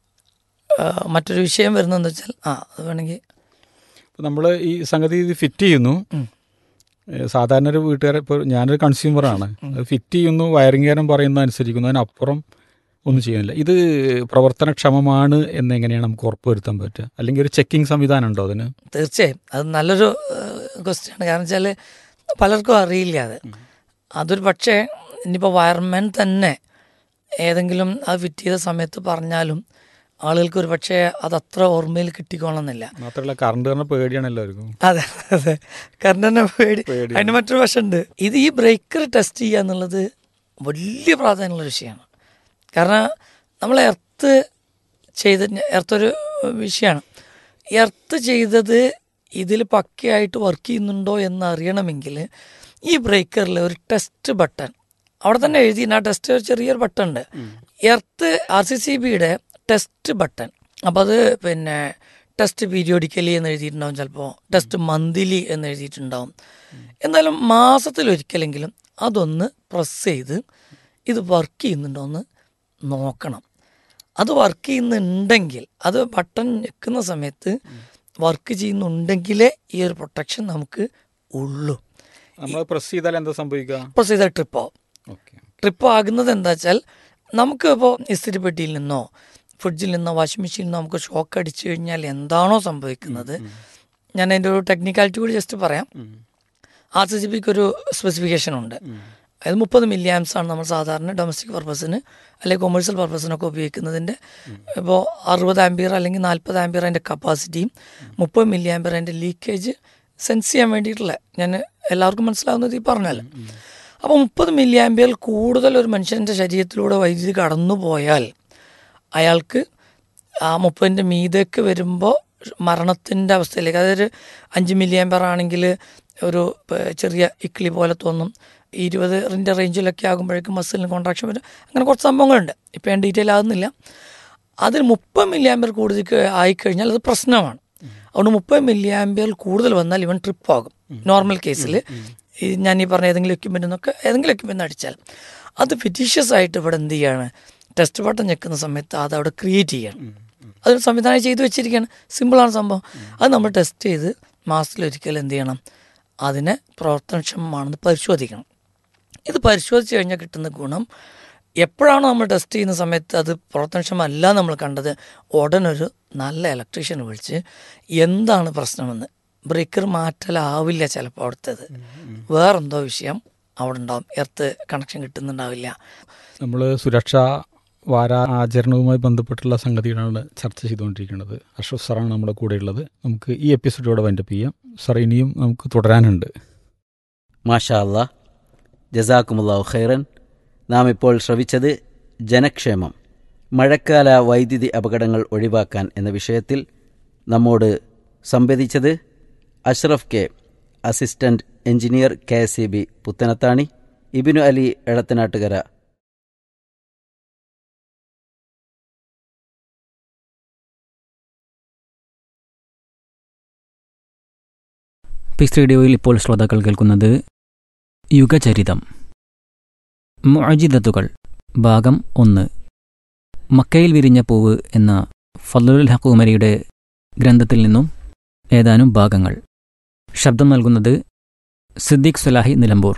ആ, മറ്റൊരു വിഷയം വരുന്നതെന്ന് വെച്ചാൽ ആ അത് വേണമെങ്കിൽ നമ്മൾ ഈ സംഗതി ഇത് ഫിറ്റ് ചെയ്യുന്നു ഉം. ഏഹ് സാധാരണ ഒരു വീട്ടുകാരെ ഇപ്പോൾ ഞാനൊരു കൺസ്യൂമറാണ് അത് ഫിറ്റ് ചെയ്യുന്നു വയറിംഗുകാരൻ പറയുന്ന അനുസരിക്കുന്നു അതിനപ്പുറം ഒന്നും ചെയ്യുന്നില്ല ഇത് പ്രവർത്തനക്ഷമമാണ് എന്നെങ്ങനെയാണ് നമുക്ക് ഉറപ്പുവരുത്താൻ പറ്റുക അല്ലെങ്കിൽ ഒരു ചെക്കിംഗ് സംവിധാനം ഉണ്ടോ അതിന് തീർച്ചയായും അത് നല്ലൊരു ക്വസ്റ്റ്യാണ് കാരണം വെച്ചാൽ പലർക്കും അറിയില്ല അത് അതൊരു പക്ഷേ ഇനിയിപ്പോൾ വയർമാൻ തന്നെ ഏതെങ്കിലും അത് ഫിറ്റ് ചെയ്ത സമയത്ത് പറഞ്ഞാലും ആളുകൾക്ക് ഒരു പക്ഷേ അത് അത്ര ഓർമ്മയിൽ കിട്ടിക്കോണമെന്നില്ല മാത്രമല്ല കറണ്ട് പറഞ്ഞ പേടിയാണ് എല്ലാവർക്കും അതെ അതെ കാരണം തന്നെ പേടി പേടിയാണ്. അതിന് മറ്റൊരു വശമുണ്ട് ഇത് ഈ ബ്രേക്കർ ടെസ്റ്റ് ചെയ്യുക എന്നുള്ളത് വലിയ പ്രാധാന്യമുള്ള വിഷയമാണ് കാരണം നമ്മൾ എർത്ത് ചെയ്ത എർത്തൊരു വിഷയമാണ് എർത്ത് ചെയ്തത് ഇതിൽ പക്കയായിട്ട് വർക്ക് ചെയ്യുന്നുണ്ടോ എന്ന് അറിയണമെങ്കിൽ ഈ ബ്രേക്കറിൽ ഒരു ടെസ്റ്റ് ബട്ടൺ അവിടെ തന്നെ എഴുതി ആ ടെസ്റ്റ് ഒരു ചെറിയൊരു ബട്ടൺ ഉണ്ട് എർത്ത് ആർ സി സി ബിയുടെ ടെസ്റ്റ് ബട്ടൺ അപ്പോൾ അത് പിന്നെ ടെസ്റ്റ് പീരിയോഡിക്കലി എന്ന് എഴുതിയിട്ടുണ്ടാവും ചിലപ്പോൾ ടെസ്റ്റ് മന്ത്ലി എന്ന് എഴുതിയിട്ടുണ്ടാവും എന്തായാലും മാസത്തിലൊരിക്കലെങ്കിലും അതൊന്ന് പ്രസ് ചെയ്ത് ഇത് വർക്ക് ചെയ്യുന്നുണ്ടോ എന്ന് നോക്കണം അത് വർക്ക് ചെയ്യുന്നുണ്ടെങ്കിൽ അത് ബട്ടൺ ഞെക്കുന്ന സമയത്ത് വർക്ക് ചെയ്യുന്നുണ്ടെങ്കിലേ ഈ ഒരു പ്രൊട്ടക്ഷൻ നമുക്ക് ഉള്ളൂ നമ്മൾ പ്രസ് ചെയ്താൽ എന്താ സംഭവിക്കുക പ്രസ് ചെയ്താൽ ട്രിപ്പ് ആവും ഓക്കെ ട്രിപ്പ് ആകുന്നത് എന്താ വെച്ചാൽ നമുക്ക് ഇപ്പോൾ ഇസ്തിരിപ്പെട്ടിയിൽ നിന്നോ ഫ്രിഡ്ജിൽ നിന്നോ വാഷിംഗ് മെഷീനിൽ നിന്നോ നമുക്ക് ഷോക്ക് അടിച്ചു കഴിഞ്ഞാൽ എന്താണോ സംഭവിക്കുന്നത് ഞാൻ അതിൻ്റെ ഒരു ടെക്നിക്കാലിറ്റി കൂടി ജസ്റ്റ് പറയാം ആർ സി സി ബിക്ക് ഒരു സ്പെസിഫിക്കേഷൻ ഉണ്ട് അതായത് മുപ്പത് മില്ലി ആംസ് ആണ് നമ്മൾ സാധാരണ ഡൊമസ്റ്റിക് പർപ്പസിന് അല്ലെങ്കിൽ കൊമേഴ്സ്യൽ പർപ്പസിനൊക്കെ ഉപയോഗിക്കുന്നതിൻ്റെ ഇപ്പോൾ അറുപത് ആംബിയർ അല്ലെങ്കിൽ നാൽപ്പത് ആംബിയർ അതിൻ്റെ കപ്പാസിറ്റിയും മുപ്പത് മില്ലി ആംബിയർ അതിൻ്റെ ലീക്കേജ് സെൻസ് ചെയ്യാൻ വേണ്ടിയിട്ടുള്ള ഞാൻ എല്ലാവർക്കും മനസ്സിലാവുന്നത് ഈ പറഞ്ഞല്ലോ അപ്പോൾ മുപ്പത് മില്ലി ആംബിയർ കൂടുതൽ ഒരു മനുഷ്യൻ്റെ ശരീരത്തിലൂടെ വൈദ്യുതി കടന്നു പോയാൽ അയാൾക്ക് ആ മുപ്പതിൻ്റെ മീതേക്ക് വരുമ്പോൾ മരണത്തിൻ്റെ അവസ്ഥയിലേക്ക് അതൊരു അഞ്ച് മില്ലി ആംബർ ആണെങ്കിൽ ഒരു പ- ചെറിയ ഇക്കിളി പോലെ തോന്നും ഇരുപതിൻ്റെ റേഞ്ചിലൊക്കെ ആകുമ്പോഴേക്കും മസിലിന് കോൺട്രാക്ഷൻ വരും അങ്ങനെ കുറച്ച് സംഭവങ്ങളുണ്ട് ഇപ്പം ഞാൻ ഡീറ്റെയിൽ ആകുന്നില്ല അതിൽ മുപ്പത് മില്ലി ആംബിയർ കൂടുതൽ ക- ആയിക്കഴിഞ്ഞാൽ അത് പ്രശ്നമാണ് അതുകൊണ്ട് മുപ്പത് മില്ലി ആംബിയർ കൂടുതൽ വന്നാൽ ഇവൻ ട്രിപ്പ് ആകും നോർമൽ കേസിൽ ഈ ഞാൻ ഈ പറഞ്ഞ ഏതെങ്കിലും എക്യുപ്മെൻ്റ് നിന്നൊക്കെ ഏതെങ്കിലും എക്യുപ്മെൻ്റ് അടിച്ചാൽ അത് ഫിറ്റീഷ്യസ് ആയിട്ട് ഇവിടെ എന്ത് ചെയ്യാണ് ടെസ്റ്റ് ബട്ടൺ ഞെക്കുന്ന സമയത്ത് അത് അവിടെ ക്രിയേറ്റ് ചെയ്യണം അതൊരു സംവിധാനം ചെയ്തു വെച്ചിരിക്കുകയാണ് സിമ്പിളാണ് സംഭവം അത് നമ്മൾ ടെസ്റ്റ് ചെയ്ത് മാസത്തിലൊരിക്കൽ എന്ത് ചെയ്യണം അതിനെ പ്രവർത്തനക്ഷമമാണെന്ന് പരിശോധിക്കണം ഇത് പരിശോധിച്ച് കഴിഞ്ഞാൽ കിട്ടുന്ന ഗുണം എപ്പോഴാണോ നമ്മൾ ടെസ്റ്റ് ചെയ്യുന്ന സമയത്ത് അത് പ്രവർത്തനക്ഷമല്ല നമ്മൾ കണ്ടത് ഉടനൊരു നല്ല ഇലക്ട്രീഷ്യനെ വിളിച്ച് എന്താണ് പ്രശ്നമെന്ന് ബ്രേക്കർ മാറ്റലാവില്ല ചിലപ്പോൾ അവിടുത്തേത് വേറെന്തോ വിഷയം അവിടെ ഉണ്ടാവും എർത്ത് കണക്ഷൻ കിട്ടുന്നുണ്ടാവില്ല നമ്മൾ സുരക്ഷാ വാര ആചരണവുമായി ബന്ധപ്പെട്ടുള്ള സംഗതികളാണ് ചർച്ച ചെയ്തുകൊണ്ടിരിക്കുന്നത് അഷ്റഫ് സാറാണ് നമ്മുടെ കൂടെയുള്ളത് നമുക്ക് ഈ എപ്പിസോഡോടെ വൈൻഡപ്പ് ചെയ്യാം സാർ ഇനിയും നമുക്ക് തുടരാനുണ്ട് മാഷാ അല്ലാ ജസാക്കുമുല്ലാഹു ഖൈറൻ നാം ഇപ്പോൾ ശ്രവിച്ചത് ജനക്ഷേമം മഴക്കാല വൈദ്യുതി അപകടങ്ങൾ ഒഴിവാക്കാൻ എന്ന വിഷയത്തിൽ നമ്മോട് സംവദിച്ചത് Ashraf K assistant engineer K S C B Puthanathani Ibnu Ali Edathanattukara peace റേഡിയോയിൽ ഇപ്പോൾ ശ്രോതാക്കൾ കേൾക്കുന്നത് യുഗചരിതം മുഅജിദത്തുകൾ ഭാഗം ഒന്ന് മക്കയിൽ വിരിഞ്ഞ പൂവ് എന്ന ഫലുൽ ഹക്കൂമരിയുടെ ഗ്രന്ഥത്തിൽ നിന്നും ഏതാനും ഭാഗങ്ങൾ ശബ്ദം നൽകുന്നത് സിദ്ദീഖ് സുലാഹി നിലമ്പൂർ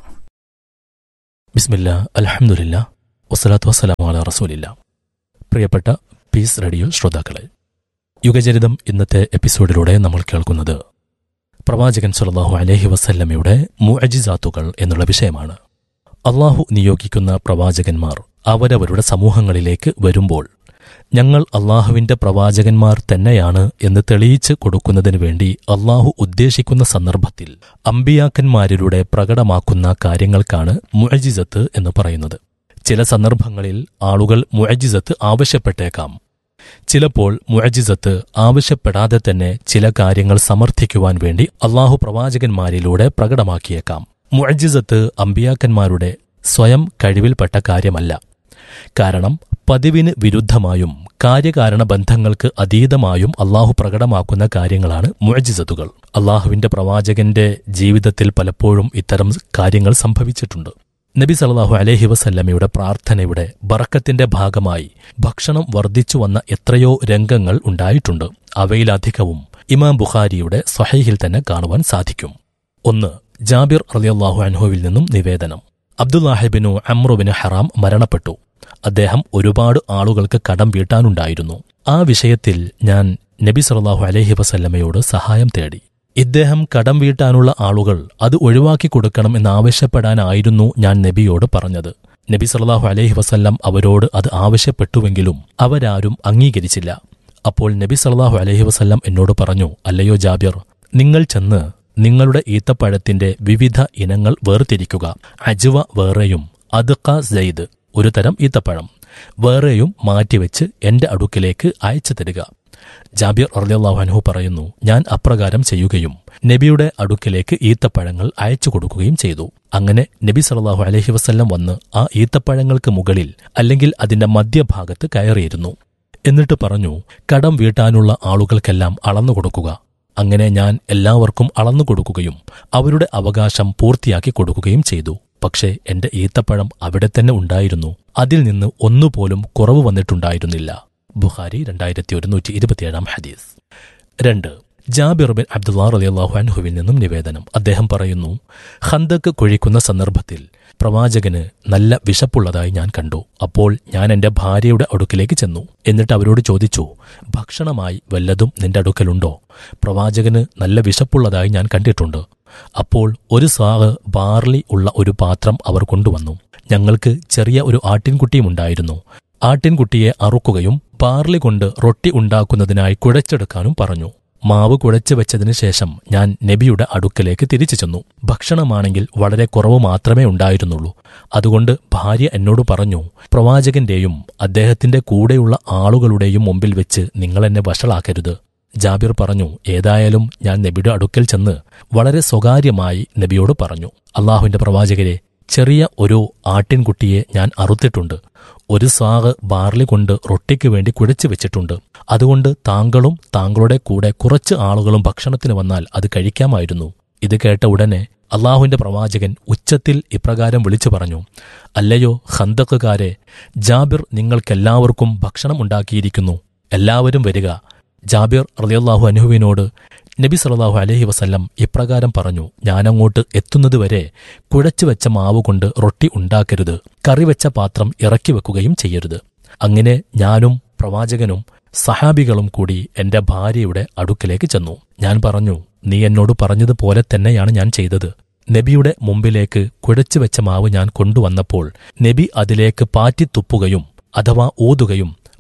ബിസ്മില്ല അലഹമുല്ല വസ്സലാത്തു വസ്സലാമു അല റസൂലില്ല പ്രിയപ്പെട്ട പീസ് റേഡിയോ ശ്രോതാക്കളെ യുഗചരിതം ഇന്നത്തെ എപ്പിസോഡിലൂടെ നമ്മൾ കേൾക്കുന്നത് പ്രവാചകൻ സുലല്ലാഹു അലഹി വസല്ലമയുടെ മുഅജിസാത്തുകൾ എന്നുള്ള വിഷയമാണ് അള്ളാഹു നിയോഗിക്കുന്ന പ്രവാചകന്മാർ അവരവരുടെ സമൂഹങ്ങളിലേക്ക് വരുമ്പോൾ ഞങ്ങൾ അള്ളാഹുവിന്റെ പ്രവാചകന്മാർ തന്നെയാണ് എന്ന് തെളിയിച്ച് കൊടുക്കുന്നതിനു വേണ്ടി അള്ളാഹു ഉദ്ദേശിക്കുന്ന സന്ദർഭത്തിൽ അമ്പിയാക്കന്മാരിലൂടെ പ്രകടമാക്കുന്ന കാര്യങ്ങൾക്കാണ് മുഅജിസത്ത് എന്ന് പറയുന്നത് ചില സന്ദർഭങ്ങളിൽ ആളുകൾ മുഅജിസത്ത് ആവശ്യപ്പെട്ടേക്കാം ചിലപ്പോൾ മുഅജിസത്ത് ആവശ്യപ്പെടാതെ തന്നെ ചില കാര്യങ്ങൾ സമർത്ഥിക്കുവാൻ വേണ്ടി അള്ളാഹു പ്രവാചകന്മാരിലൂടെ പ്രകടമാക്കിയേക്കാം മുഅജിസത്ത് അമ്പിയാക്കന്മാരുടെ സ്വയം കഴിവിൽപ്പെട്ട കാര്യമല്ല കാരണം പതിവിന് വിരുദ്ധമായും കാര്യകാരണ ബന്ധങ്ങൾക്ക് അതീതമായും അള്ളാഹു പ്രകടമാക്കുന്ന കാര്യങ്ങളാണ് മുഅജിസത്തുകൾ അള്ളാഹുവിന്റെ പ്രവാചകന്റെ ജീവിതത്തിൽ പലപ്പോഴും ഇത്തരം കാര്യങ്ങൾ സംഭവിച്ചിട്ടുണ്ട് നബി സല്ലല്ലാഹു അലൈഹി വസല്ലമയുടെ പ്രാർത്ഥനയുടെ ബറക്കത്തിന്റെ ഭാഗമായി ഭക്ഷണം വർദ്ധിച്ചു വന്ന എത്രയോ രംഗങ്ങൾ ഉണ്ടായിട്ടുണ്ട് അവയിലധികവും ഇമാം ബുഖാരിയുടെ സ്വഹൈഹിൽ തന്നെ കാണുവാൻ സാധിക്കും ഒന്ന് ജാബിർ റളിയല്ലാഹു അൻഹുവിൽ നിന്നും നിവേദനം അബ്ദുല്ലാഹിബിനു അമ്രുബിന് ഹറാം മരണപ്പെട്ടു അദ്ദേഹം ഒരുപാട് ആളുകൾക്ക് കടം വീട്ടാനുണ്ടായിരുന്നു ആ വിഷയത്തിൽ ഞാൻ നബി സല്ലല്ലാഹു അലൈഹി വസല്ലമയോട് സഹായം തേടി ഇദ്ദേഹം കടം വീട്ടാനുള്ള ആളുകൾ അത് ഒഴിവാക്കി കൊടുക്കണം എന്നാവശ്യപ്പെടാനായിരുന്നു ഞാൻ നബിയോട് പറഞ്ഞത് നബി സല്ലല്ലാഹു അലൈഹി വസല്ലം അവരോട് അത് ആവശ്യപ്പെട്ടുവെങ്കിലും അവരാരും അംഗീകരിച്ചില്ല അപ്പോൾ നബി സല്ലല്ലാഹു അലൈഹി വസല്ലം എന്നോട് പറഞ്ഞു അല്ലയോ ജാബിർ നിങ്ങൾ ചെന്ന് നിങ്ങളുടെ ഈത്തപ്പഴത്തിന്റെ വിവിധ ഇനങ്ങൾ വേർതിരിക്കുക അജുവ വേറെയും അദ്ക സെയ്ദ് ഒരു തരം ഈത്തപ്പഴം വേറെയും മാറ്റിവെച്ച് എന്റെ അടുക്കിലേക്ക് അയച്ചു തരിക ജാബിർ അർലിയാഹു അൻഹു പറയുന്നു ഞാൻ അപ്രകാരം ചെയ്യുകയും നബിയുടെ അടുക്കിലേക്ക് ഈത്തപ്പഴങ്ങൾ അയച്ചു കൊടുക്കുകയും ചെയ്തു അങ്ങനെ നബി സല്ലല്ലാഹു അലൈഹി വസല്ലം വന്ന് ആ ഈത്തപ്പഴങ്ങൾക്ക് മുകളിൽ അല്ലെങ്കിൽ അതിന്റെ മധ്യഭാഗത്ത് കയറിയിരുന്നു എന്നിട്ട് പറഞ്ഞു കടം വീട്ടാനുള്ള ആളുകൾക്കെല്ലാം അളന്നു കൊടുക്കുക അങ്ങനെ ഞാൻ എല്ലാവർക്കും അളന്നു കൊടുക്കുകയും അവരുടെ അവകാശം പൂർത്തിയാക്കി കൊടുക്കുകയും ചെയ്തു പക്ഷേ എന്റെ ഈത്തപ്പഴം അവിടെ തന്നെ ഉണ്ടായിരുന്നു അതിൽ നിന്ന് ഒന്നുപോലും കുറവ് വന്നിട്ടുണ്ടായിരുന്നില്ല ബുഖാരി രണ്ടായിരത്തി ഒരുന്നൂറ്റി ഇരുപത്തിയേഴാം ഹദീസ് രണ്ട് ജാബിർ ബിൻ അബ്ദുല്ലാ റളിയല്ലാഹു അൻഹുവിൽ നിന്നും നിവേദനം അദ്ദേഹം പറയുന്നു ഖന്തക്ക് കുഴിക്കുന്ന സന്ദർഭത്തിൽ പ്രവാചകന് നല്ല വിശപ്പുള്ളതായി ഞാൻ കണ്ടു അപ്പോൾ ഞാൻ എന്റെ ഭാര്യയുടെ അടുക്കിലേക്ക് ചെന്നു എന്നിട്ട് അവരോട് ചോദിച്ചു ഭക്ഷണമായി വല്ലതും നിന്റെ അടുക്കലുണ്ടോ പ്രവാചകന് നല്ല വിശപ്പുള്ളതായി ഞാൻ കണ്ടിട്ടുണ്ട് അപ്പോൾ ഒരു സാഹ് ബാർലി ഉള്ള ഒരു പാത്രം അവർ കൊണ്ടുവന്നു ഞങ്ങൾക്ക് ചെറിയ ഒരു ആട്ടിൻകുട്ടിയുമുണ്ടായിരുന്നു ആട്ടിൻകുട്ടിയെ അറുക്കുകയും ബാർലി കൊണ്ട് റൊട്ടി ഉണ്ടാക്കുന്നതിനായി കുഴച്ചെടുക്കാനും പറഞ്ഞു മാവ് കുഴച്ചു വെച്ചതിനു ശേഷം ഞാൻ നബിയുടെ അടുക്കലേക്ക് തിരിച്ചു ചെന്നു ഭക്ഷണമാണെങ്കിൽ വളരെ കുറവ് മാത്രമേ ഉണ്ടായിരുന്നുള്ളൂ അതുകൊണ്ട് ഭാര്യ എന്നോട് പറഞ്ഞു പ്രവാചകന്റെയും അദ്ദേഹത്തിന്റെ കൂടെയുള്ള ആളുകളുടെയും മുമ്പിൽ വെച്ച് നിങ്ങളെന്നെ വഷളാക്കരുത് ജാബിർ പറഞ്ഞു ഏതായാലും ഞാൻ നബിയുടെ അടുക്കൽ ചെന്ന് വളരെ സ്വകാര്യമായി നബിയോട് പറഞ്ഞു അള്ളാഹുവിന്റെ പ്രവാചകരെ ചെറിയ ഒരു ആട്ടിൻകുട്ടിയെ ഞാൻ അറുത്തിട്ടുണ്ട് ഒരു സാഗ് ബാർലി കൊണ്ട് റൊട്ടിക്ക് വേണ്ടി കുഴച്ചു വെച്ചിട്ടുണ്ട് അതുകൊണ്ട് താങ്കളും താങ്കളുടെ കൂടെ കുറച്ച് ആളുകളും ഭക്ഷണത്തിന് വന്നാൽ അത് കഴിക്കാമായിരുന്നു ഇത് കേട്ട ഉടനെ അള്ളാഹുവിന്റെ പ്രവാചകൻ ഉച്ചത്തിൽ ഇപ്രകാരം വിളിച്ചു പറഞ്ഞു അല്ലയോ ഹന്തക്കുകാരെ ജാബിർ നിങ്ങൾക്കെല്ലാവർക്കും ഭക്ഷണം ഉണ്ടാക്കിയിരിക്കുന്നു എല്ലാവരും വരിക ജാബിർ റളിയല്ലാഹു അനുഹുവിനോട് നബി സല്ലല്ലാഹു അലൈഹി വസല്ലം ഇപ്രകാരം പറഞ്ഞു ഞാനങ്ങോട്ട് എത്തുന്നതുവരെ കുഴച്ചുവെച്ച മാവ് കൊണ്ട് റൊട്ടി ഉണ്ടാക്കരുത് കറിവെച്ച പാത്രം ഇറക്കി വെക്കുകയും ചെയ്യരുത് അങ്ങനെ ഞാനും പ്രവാചകനും സഹാബികളും കൂടി എന്റെ ഭാര്യയുടെ അടുക്കലേക്ക് ചെന്നു ഞാൻ പറഞ്ഞു നീ എന്നോട് പറഞ്ഞതുപോലെ തന്നെയാണ് ഞാൻ ചെയ്തത് നബിയുടെ മുമ്പിലേക്ക് കുഴച്ചുവെച്ച മാവ് ഞാൻ കൊണ്ടുവന്നപ്പോൾ നബി അതിലേക്ക് പാറ്റിത്തുപ്പുകയും അഥവാ ഊതുകയും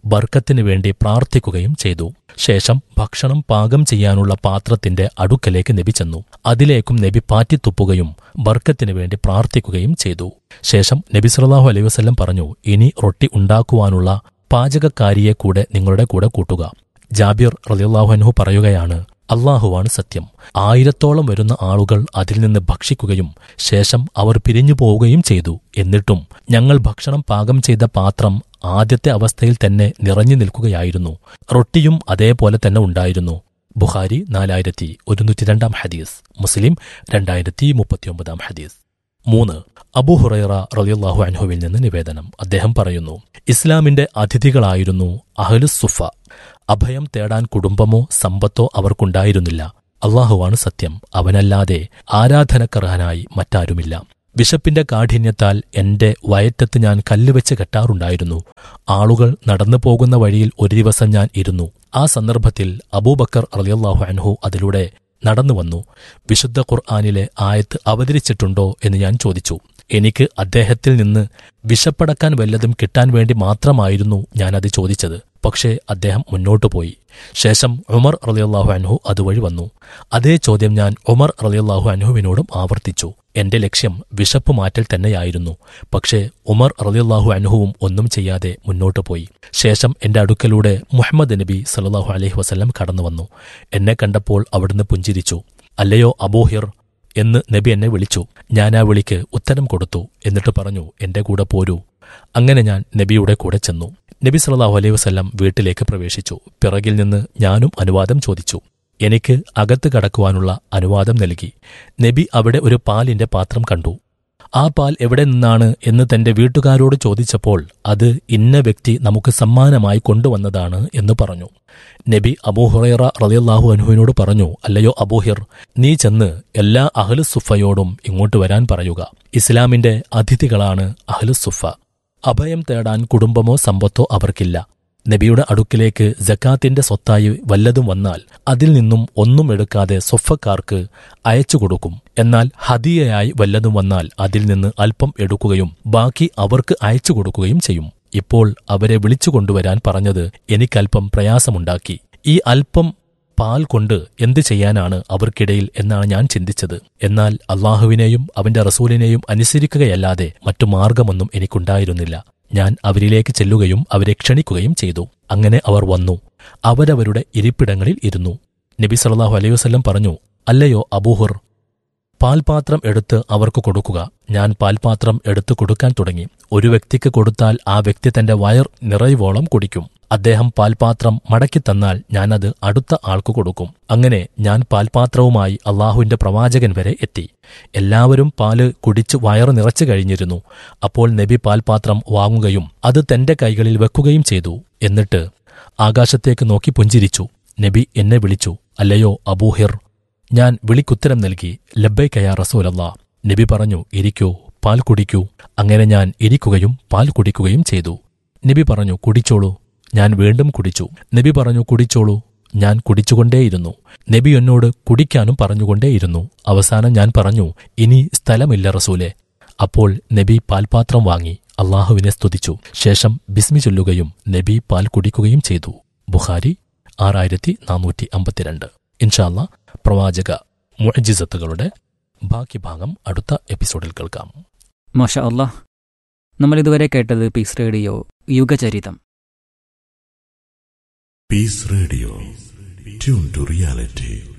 ബർക്കത്തിനു വേണ്ടി പ്രാർത്ഥിക്കുകയും ചെയ്തു ശേഷം ഭക്ഷണം പാകം ചെയ്യാനുള്ള പാത്രത്തിന്റെ അടുക്കലേക്ക് നബി ചെന്നു അതിലേക്കും നബി പാറ്റിത്തുപ്പുകയും ബർക്കത്തിനു വേണ്ടി പ്രാർത്ഥിക്കുകയും ചെയ്തു ശേഷം നബി സല്ലല്ലാഹു അലൈഹി വസല്ലം പറഞ്ഞു ഇനി റൊട്ടി ഉണ്ടാക്കുവാനുള്ള പാചകക്കാരിയെ കൂടെ നിങ്ങളുടെ കൂടെ കൂട്ടുക ജാബിർ റളിയല്ലാഹു അൻഹു പറയുകയാണ് അള്ളാഹുവാണ് സത്യം ആയിരത്തോളം വരുന്ന ആളുകൾ അതിൽ നിന്ന് ഭക്ഷിക്കുകയും ശേഷം അവർ പിരിഞ്ഞു പോവുകയും ചെയ്തു എന്നിട്ടും ഞങ്ങൾ ഭക്ഷണം പാകം ചെയ്ത പാത്രം ആദ്യത്തെ അവസ്ഥയിൽ തന്നെ നിറഞ്ഞു നിൽക്കുകയായിരുന്നു റൊട്ടിയും അതേപോലെ തന്നെ ഉണ്ടായിരുന്നു ബുഖാരി നാലായിരത്തി ഒരുന്നൂറ്റി രണ്ടാം ഹദീസ് മുസ്ലിം രണ്ടായിരത്തി മുപ്പത്തിയൊമ്പതാം ഹദീസ് മൂന്ന് അബൂഹുറൈറ റളിയല്ലാഹു അൻഹുവിൽ നിന്ന് നിവേദനം അദ്ദേഹം പറയുന്നു ഇസ്ലാമിന്റെ അതിഥികളായിരുന്നു അഹ്ലുസ് സുഫ അഭയം തേടാൻ കുടുംബമോ സമ്പത്തോ അവർക്കുണ്ടായിരുന്നില്ല അള്ളാഹുവാണ് സത്യം അവനല്ലാതെ ആരാധനക്കർഹനായി മറ്റാരുമില്ല വിശപ്പിന്റെ കാഠിന്യത്താൽ എന്റെ വയറ്റത്ത് ഞാൻ കല്ലുവെച്ച് കെട്ടാറുണ്ടായിരുന്നു ആളുകൾ നടന്നു പോകുന്ന വഴിയിൽ ഒരു ദിവസം ഞാൻ ഇരുന്നു ആ സന്ദർഭത്തിൽ അബൂബക്കർ റളിയല്ലാഹു അൻഹു അതിലൂടെ നടന്നു വന്നു വിശുദ്ധ ഖുർആാനിലെ ആയത്ത് അവതരിച്ചിട്ടുണ്ടോ എന്ന് ഞാൻ ചോദിച്ചു എനിക്ക് അദ്ദേഹത്തിൽ നിന്ന് വിശപ്പടക്കാൻ വല്ലതും കിട്ടാൻ വേണ്ടി മാത്രമായിരുന്നു ഞാനത് ചോദിച്ചത് പക്ഷേ അദ്ദേഹം മുന്നോട്ടു പോയി ശേഷം ഉമർ റളിയല്ലാഹു അൻഹു അതുവഴി വന്നു അതേ ചോദ്യം ഞാൻ ഉമർ റളിയല്ലാഹു അൻഹുവിനോടും ആവർത്തിച്ചു എന്റെ ലക്ഷ്യം വിശപ്പ് മാറ്റൽ തന്നെയായിരുന്നു പക്ഷേ ഉമർ റളിയല്ലാഹു അൻഹുവും ഒന്നും ചെയ്യാതെ മുന്നോട്ടു പോയി ശേഷം എന്റെ അടുക്കലൂടെ മുഹമ്മദ് നബി സല്ലല്ലാഹു അലൈഹി വസല്ലം കടന്നു വന്നു എന്നെ കണ്ടപ്പോൾ അവിടുന്ന് പുഞ്ചിരിച്ചു അല്ലയോ അബൂഹിർ എന്ന് നബി എന്നെ വിളിച്ചു ഞാൻ ആ വിളിക്ക് ഉത്തരം കൊടുത്തു എന്നിട്ട് പറഞ്ഞു എന്റെ കൂടെ പോരൂ അങ്ങനെ ഞാൻ നബിയുടെ കൂടെ ചെന്നു നബി സല്ലല്ലാഹു അലൈഹി വസല്ലം വീട്ടിലേക്ക് പ്രവേശിച്ചു പിറകിൽ നിന്ന് ഞാനും അനുവാദം ചോദിച്ചു എനിക്ക് അകത്ത് കടക്കുവാനുള്ള അനുവാദം നൽകി നബി അവിടെ ഒരു പാലിന്റെ പാത്രം കണ്ടു ആ പാൽ എവിടെ നിന്നാണ് എന്ന് തന്റെ വീട്ടുകാരോട് ചോദിച്ചപ്പോൾ അത് ഇന്ന വ്യക്തി നമുക്ക് സമ്മാനമായി കൊണ്ടുവന്നതാണ് എന്ന് പറഞ്ഞു നബി അബൂഹുറൈറ റളിയല്ലാഹു അൻഹുവിനോട് പറഞ്ഞു അല്ലയോ അബൂഹിർ നീ ചെന്ന് എല്ലാ അഹ്ലു സുഫയോടും ഇങ്ങോട്ട് വരാൻ പറയുക ഇസ്ലാമിന്റെ അതിഥികളാണ് അഹ്ലു സുഫ അഭയം തേടാൻ കുടുംബമോ സമ്പത്തോ അവർക്കില്ല നബിയുടെ അടുക്കിലേക്ക് ജക്കാത്തിന്റെ സ്വത്തായി വല്ലതും വന്നാൽ അതിൽ നിന്നും ഒന്നും എടുക്കാതെ സൊഫക്കാർക്ക് അയച്ചു കൊടുക്കും എന്നാൽ ഹദിയയായി വല്ലതും വന്നാൽ അതിൽ നിന്ന് അല്പം എടുക്കുകയും ബാക്കി അവർക്ക് അയച്ചു കൊടുക്കുകയും ചെയ്യും ഇപ്പോൾ അവരെ വിളിച്ചു കൊണ്ടുവരാൻ പറഞ്ഞത് എനിക്കല്പം പ്രയാസമുണ്ടാക്കി ഈ അല്പം പാൽ കൊണ്ട് എന്തു ചെയ്യാനാണ് അവർക്കിടയിൽ എന്നാണ് ഞാൻ ചിന്തിച്ചത് എന്നാൽ അള്ളാഹുവിനെയും അവന്റെ റസൂലിനെയും അനുസരിക്കുകയല്ലാതെ മറ്റു മാർഗമൊന്നും എനിക്കുണ്ടായിരുന്നില്ല ഞാൻ അവരിലേക്ക് ചെല്ലുകയും അവരെ ക്ഷണിക്കുകയും ചെയ്തു അങ്ങനെ അവർ വന്നു അവരവരുടെ ഇരിപ്പിടങ്ങളിൽ ഇരുന്നു നബി സല്ലല്ലാഹു അലൈഹി വസല്ലം പറഞ്ഞു അല്ലയോ അബൂഹുർ പാൽപാത്രം എടുത്ത് അവർക്ക് കൊടുക്കുക ഞാൻ പാൽപാത്രം എടുത്തു കൊടുക്കാൻ തുടങ്ങി ഒരു വ്യക്തിക്ക് കൊടുത്താൽ ആ വ്യക്തി തന്റെ വയർ നിറയുവോളം കുടിക്കും അദ്ദേഹം പാൽപാത്രം മടക്കി തന്നാൽ ഞാനത് അടുത്ത ആൾക്ക് കൊടുക്കും അങ്ങനെ ഞാൻ പാൽപാത്രവുമായി അള്ളാഹുവിന്റെ പ്രവാചകൻ വരെ എത്തി എല്ലാവരും പാല് കുടിച്ച് വയറ് നിറച്ചു കഴിഞ്ഞിരുന്നു അപ്പോൾ നബി പാൽപാത്രം വാങ്ങുകയും അത് തന്റെ കൈകളിൽ വെക്കുകയും ചെയ്തു എന്നിട്ട് ആകാശത്തേക്ക് നോക്കി പുഞ്ചിരിച്ചു നബി എന്നെ വിളിച്ചു അല്ലയോ അബൂഹിർ ഞാൻ വിളിക്കുത്തരം നൽകി ലബ്ബൈക്കയാ റസൂലല്ലാ നബി പറഞ്ഞു ഇരിക്കൂ പാൽ കുടിക്കൂ അങ്ങനെ ഞാൻ ഇരിക്കുകയും പാൽ കുടിക്കുകയും ചെയ്തു നബി പറഞ്ഞു കുടിച്ചോളൂ ഞാൻ വീണ്ടും കുടിച്ചു നബി പറഞ്ഞു കുടിച്ചോളൂ ഞാൻ കുടിച്ചുകൊണ്ടേയിരുന്നു നബി എന്നോട് കുടിക്കാനും പറഞ്ഞുകൊണ്ടേയിരുന്നു അവസാനം ഞാൻ പറഞ്ഞു ഇനി സ്ഥലമില്ല റസൂലെ അപ്പോൾ നബി പാൽപാത്രം വാങ്ങി അള്ളാഹുവിനെ സ്തുതിച്ചു ശേഷം ബിസ്മി ചൊല്ലുകയും നബി പാൽ കുടിക്കുകയും ചെയ്തു ബുഖാരി ആറായിരത്തി നാനൂറ്റി അമ്പത്തിരണ്ട് ഇൻഷാല്ല പ്രവാചക മുഅജിസത്തുകളുടെ ബാക്കി ഭാഗം അടുത്ത എപ്പിസോഡിൽ കേൾക്കാം മാഷ അള്ളാഹ് നമ്മൾ ഇതുവരെ കേട്ടത് പീസ് റേഡിയോ യുഗചരിതം Peace Radio. Tune to reality.